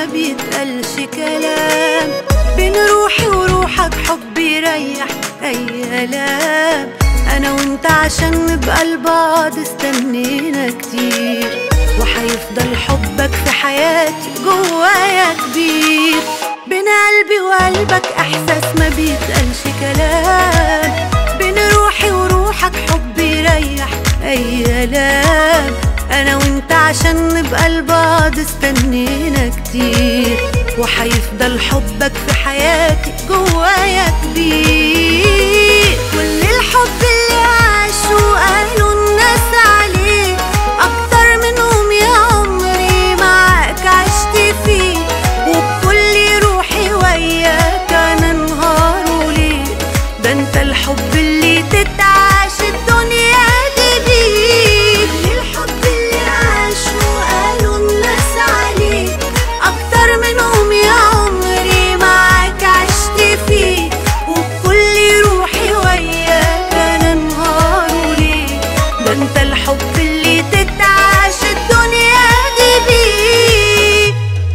ما بيتقالش كلام بين روحي وروحك حب يريح اي كلام انا وانت عشان نبقى لبعض استنينا كتير وحيفضل حبك في حياتي جوايا كبير بين قلبي وقلبك احساس ما بيتقالش كلام بين روحي وروحك حب يريح اي كلام انا وانت عشان نبقى لبعض استنينا كتير وحيفضل حبك في حياتي جوايا كبير كل الحب اللي عاشوا قالوا الناس عليه اكتر منهم يا عمري معاك عشت فيه وبكل روحي وياك انا نهار وليل ده انت الحب اللي تتعاش الدنيا دي بيه الحب اللي عاشوا قالوا الناس عليه اكتر منهم يا عمري معاك عشت فيه وبكل روحي وياك انا نهار وليل ده انت الحب اللي تتعاش الدنيا دي بيه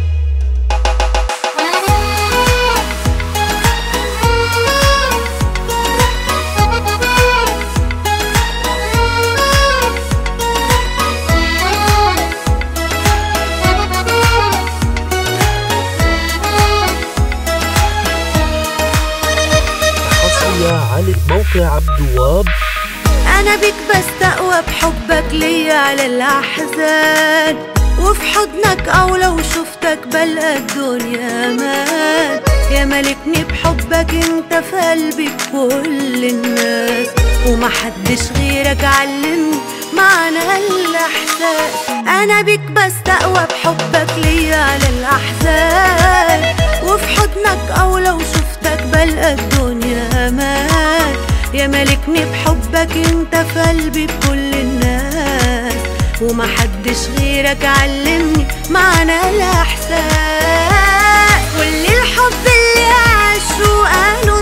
حصرية على موقع عبد الوهاب انا بيك بستقوى بحبك ليا على الاحزان وفي حضنك او لو شفتك بلقى الدنيا امان يا ملكني بحبك انت في قلبي كل الناس ومحدش غيرك علمني معنى الاحساس انا بيك بستقوى بحبك ليا على الاحزان وفي حضنك او لو شفتك بلقى الدنيا امان يا ملكني بحبك انت في قلبي بكل الناس ومحدش غيرك علمني معنى الاحساس كل الحب اللي عاشوا قالوا